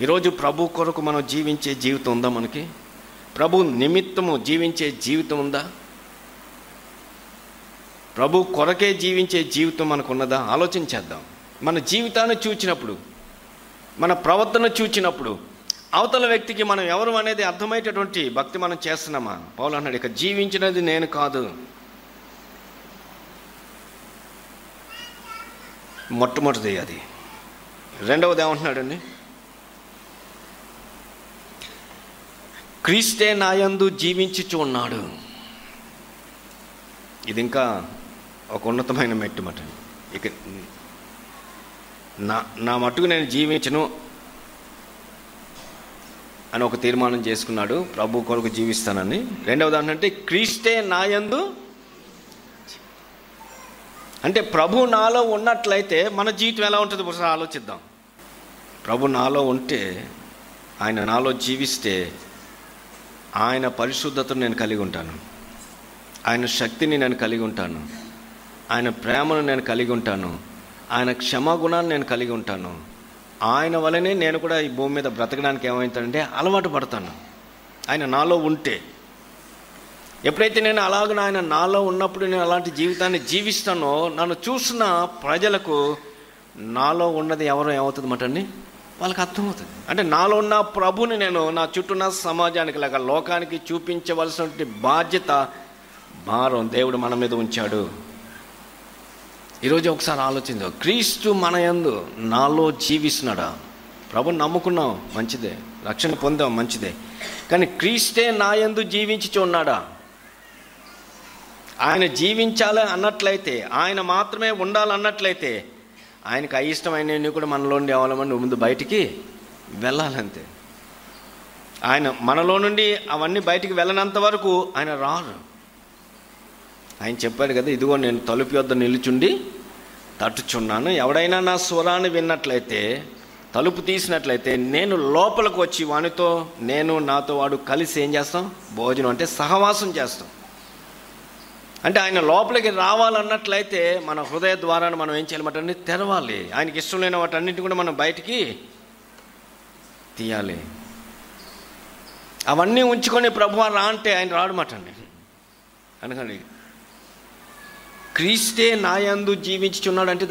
ఈరోజు ప్రభు కొరకు మనం జీవించే జీవితం ఉందా మనకి ప్రభు నిమిత్తము జీవించే జీవితం ఉందా ప్రభు కొరకే జీవించే జీవితం మనకు ఉన్నదా ఆలోచించేద్దాం మన జీవితాన్ని చూచినప్పుడు మన ప్రవర్తన చూచినప్పుడు అవతల వ్యక్తికి మనం ఎవరు అనేది అర్థమయ్యేటటువంటి భక్తి మనం చేస్తున్నామా పౌలు అన్నాడు ఇక జీవించినది నేను కాదు మొట్టమొదటిది అది రెండవది ఏమంటున్నాడండి క్రీస్తే నాయందు జీవించుచు ఉన్నాడు ఇది ఇంకా ఒక ఉన్నతమైన మెట్టు మాట ఇక నా నా మట్టుకు నేను జీవించను అని ఒక తీర్మానం చేసుకున్నాడు ప్రభు కొరకు జీవిస్తానని రెండవది ఏంటంటే క్రీస్తే నాయందు అంటే ప్రభు నాలో ఉన్నట్లయితే మన జీవితం ఎలా ఉంటుంది ఒకసారి ఆలోచిద్దాం ప్రభు నాలో ఉంటే ఆయన నాలో జీవిస్తే ఆయన పరిశుద్ధతను నేను కలిగి ఉంటాను ఆయన శక్తిని నేను కలిగి ఉంటాను ఆయన ప్రేమను నేను కలిగి ఉంటాను ఆయన క్షమాగుణాన్ని నేను కలిగి ఉంటాను ఆయన వలనే నేను కూడా ఈ భూమి మీద బ్రతకడానికి ఏమవుతానంటే అలవాటు పడతాను ఆయన నాలో ఉంటే ఎప్పుడైతే నేను అలాగ ఆయన నాలో ఉన్నప్పుడు నేను అలాంటి జీవితాన్ని జీవిస్తానో నన్ను చూసిన ప్రజలకు నాలో ఉన్నది ఎవరో ఏమవుతుంది అండి వాళ్ళకి అర్థమవుతుంది అంటే నాలో ఉన్న ప్రభుని నేను నా చుట్టూ ఉన్న సమాజానికి లేక లోకానికి చూపించవలసినటువంటి బాధ్యత భారం దేవుడు మన మీద ఉంచాడు ఈరోజు ఒకసారి ఆలోచించు క్రీస్తు మన యందు నాలో జీవిస్తున్నాడా ప్రభుని నమ్ముకున్నాం మంచిదే రక్షణ పొందాం మంచిదే కానీ క్రీస్తే నా యందు జీవించి ఉన్నాడా ఆయన జీవించాలి అన్నట్లయితే ఆయన మాత్రమే ఉండాలన్నట్లయితే ఆయనకు అయిష్టమైనవి కూడా మనలో నుండి అవలమని ముందు బయటికి వెళ్ళాలంతే ఆయన మనలో నుండి అవన్నీ బయటికి వెళ్ళనంత వరకు ఆయన రారు ఆయన చెప్పాడు కదా ఇదిగో నేను తలుపు యొద్ద నిలుచుండి తట్టుచున్నాను ఎవడైనా నా స్వరాన్ని విన్నట్లయితే తలుపు తీసినట్లయితే నేను లోపలికి వచ్చి వానితో నేను నాతో వాడు కలిసి ఏం చేస్తాం భోజనం అంటే సహవాసం చేస్తాం అంటే ఆయన లోపలికి రావాలన్నట్లయితే మన హృదయ ద్వారాన్ని మనం ఏం చేయాలన్నమాట తెరవాలి ఆయనకి ఇష్టం లేని వాటన్నింటిని కూడా మనం బయటికి తీయాలి అవన్నీ ఉంచుకొని ప్రభు రా అంటే ఆయన రాడమాటండి అనకండి క్రీస్తే నాయందు జీవించుచున్నాడు అంటే